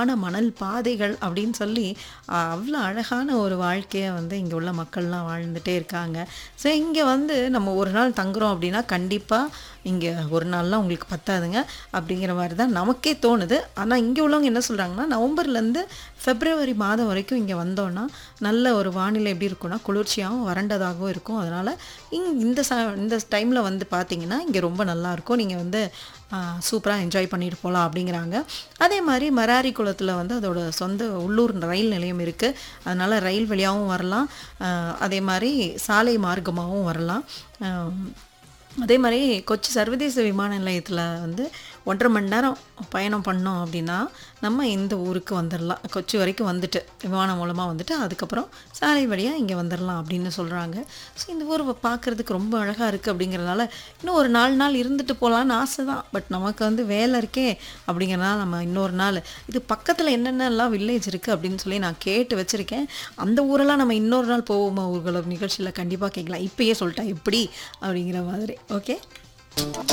அழகான மணல் பாதைகள் அப்படின்னு சொல்லி அவ்வளோ அழகான ஒரு வாழ்க்கையை வந்து இங்கே உள்ள மக்கள்லாம் வாழ்ந்துட்டே இருக்காங்க ஸோ இங்கே வந்து நம்ம ஒரு நாள் தங்குறோம் அப்படின்னா கண்டிப்பாக இங்கே ஒரு நாள்லாம் உங்களுக்கு பத்தாதுங்க அப்படிங்கிற மாதிரி தான் நமக்கே தோணுது ஆனால் இங்கே உள்ளவங்க என்ன சொல்கிறாங்கன்னா நவம்பர்லேருந்து பிப்ரவரி மாதம் வரைக்கும் இங்கே வந்தோன்னா நல்ல ஒரு வானிலை எப்படி இருக்கும்னா குளிர்ச்சியாகவும் வறண்டதாகவும் இருக்கும் அதனால் இங் இந்த ச இந்த டைமில் வந்து பார்த்தீங்கன்னா இங்கே ரொம்ப நல்லாயிருக்கும் நீங்கள் வந்து சூப்பராக என்ஜாய் பண்ணிட்டு போகலாம் அப்படிங்கிறாங்க அதே மாதிரி மராரி குளத்தில் வந்து அதோட சொந்த உள்ளூர் ரயில் நிலையம் இருக்குது அதனால் ரயில் வழியாகவும் வரலாம் ஆஹ் அதே மாதிரி சாலை மார்க்கமாகவும் வரலாம் ஆஹ் அதே மாதிரி கொச்சி சர்வதேச விமான நிலையத்தில் வந்து ஒன்றரை மணி நேரம் பயணம் பண்ணோம் அப்படின்னா நம்ம இந்த ஊருக்கு வந்துடலாம் கொச்சி வரைக்கும் வந்துட்டு விமானம் மூலமாக வந்துட்டு அதுக்கப்புறம் சாலை வழியாக இங்கே வந்துடலாம் அப்படின்னு சொல்கிறாங்க ஸோ இந்த ஊர் பார்க்குறதுக்கு ரொம்ப அழகாக இருக்குது அப்படிங்கிறதுனால இன்னும் ஒரு நாலு நாள் இருந்துட்டு போகலான்னு ஆசை தான் பட் நமக்கு வந்து வேலை இருக்கே அப்படிங்கிறனால நம்ம இன்னொரு நாள் இது பக்கத்தில் என்னென்னலாம் வில்லேஜ் இருக்குது அப்படின்னு சொல்லி நான் கேட்டு வச்சுருக்கேன் அந்த ஊரெல்லாம் நம்ம இன்னொரு நாள் போவோமா ஊர்களோட நிகழ்ச்சியில் கண்டிப்பாக கேட்கலாம் இப்பயே சொல்லிட்டா எப்படி அப்படிங்கிற மாதிரி ஓகே